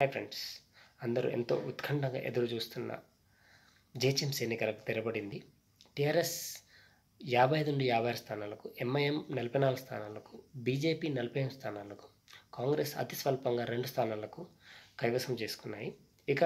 hi friends అందరూ ఎంతో ఉత్కంఠంగా ఎదురు చూస్తున్న జేహెచ్ఎంసీ ఎన్నికలకు తెరబడింది టీఆర్ఎస్ యాభై ఐదు నుండి యాభై ఆరు స్థానాలకు ఎంఐఎం నలభై నాలుగు స్థానాలకు బీజేపీ నలభై ఎనిమిది స్థానాలకు కాంగ్రెస్ అతి స్వల్పంగా రెండు స్థానాలకు కైవసం చేసుకున్నాయి ఇక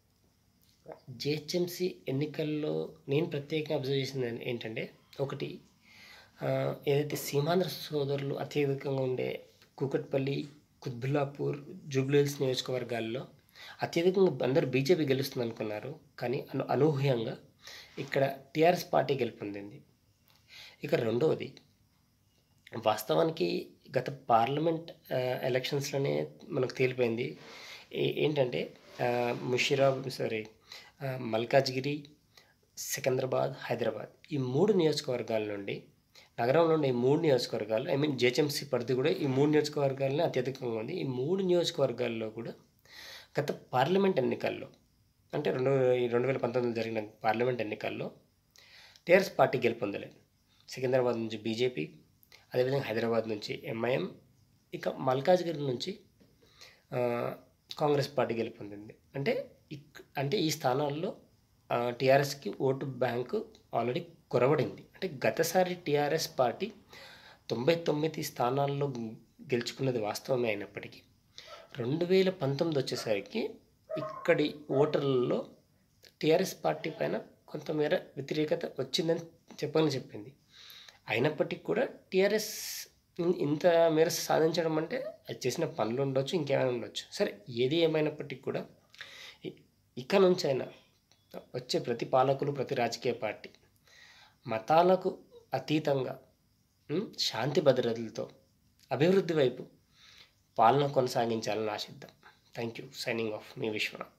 జేహెచ్ఎంసీ ఎన్నికల్లో నేను ప్రత్యేకంగా అబ్జర్వ్ చేసింది ఏంటంటే ఒకటి ఆ, ఏదైతే సీమాంధ్ర సోదరులు అత్యధికంగా ఉండే కూకట్పల్లి కుత్బుల్లాపూర్ జూబ్లీహిల్స్ నియోజకవర్గాల్లో అత్యధికంగా అందరూ బీజేపీ గెలుస్తుంది అనుకున్నారు కానీ అను అనూహ్యంగా ఇక్కడ టీఆర్ఎస్ పార్టీ గెలుపొందింది ఇక రెండవది వాస్తవానికి గత పార్లమెంట్ ఆ, ఎలక్షన్స్లోనే మనకు తేలిపోయింది ఏ- ఏంటంటే ఆ, ముషిరాబ్ సారీ ఆ, మల్కాజ్గిరి సికింద్రాబాద్ హైదరాబాద్ ఈ మూడు నియోజకవర్గాల నుండి నగరంలో ఉన్న ఈ మూడు నియోజకవర్గాలు ఐ మీన్ జేహెచ్ఎంసీ పరిధి కూడా ఈ మూడు నియోజకవర్గాలనే అత్యధికంగా ఉంది ఈ మూడు నియోజకవర్గాల్లో కూడా గత పార్లమెంట్ ఎన్నికల్లో అంటే రెండు ఈ రెండు వేల పంతొమ్మిదిలో జరిగిన పార్లమెంట్ ఎన్నికల్లో టీఆర్ఎస్ పార్టీ గెలుపొందలేదు సికింద్రాబాద్ నుంచి బీజేపీ అదేవిధంగా హైదరాబాద్ నుంచి ఎంఐఎం ఇక మల్కాజ్గిరి నుంచి ఆ, కాంగ్రెస్ పార్టీ గెలుపొందింది అంటే ఇక్ అంటే ఈ స్థానాల్లో టీఆర్ఎస్కి ఓటు బ్యాంకు ఆల్రెడీ కొరవడింది అంటే గతసారి టీఆర్ఎస్ పార్టీ తొంభై తొమ్మిది స్థానాల్లో గెలుచుకున్నది వాస్తవమే అయినప్పటికీ రెండు వేల పంతొమ్మిది వచ్చేసరికి ఇక్కడి ఓటర్లలో టీఆర్ఎస్ పార్టీ పైన కొంతమేర వ్యతిరేకత వచ్చిందని చెప్పని చెప్పింది అయినప్పటికీ కూడా టీఆర్ఎస్ ఇన్- ఇంత మేర సాధించడం అంటే అది చేసిన పనులు ఉండొచ్చు ఇంకేమైనా ఉండొచ్చు సరే ఏది ఏమైనప్పటికీ కూడా ఇ- ఇక నుంచైనా వచ్చే ప్రతి పాలకులు ప్రతి రాజకీయ పార్టీ మతాలకు అతీతంగా ఉమ్, శాంతి భద్రతలతో అభివృద్ధి వైపు పాలన కొనసాగించాలని ఆశిద్దాం థ్యాంక్ యూ సైనింగ్ ఆఫ్ మీ విశ్వనాథ్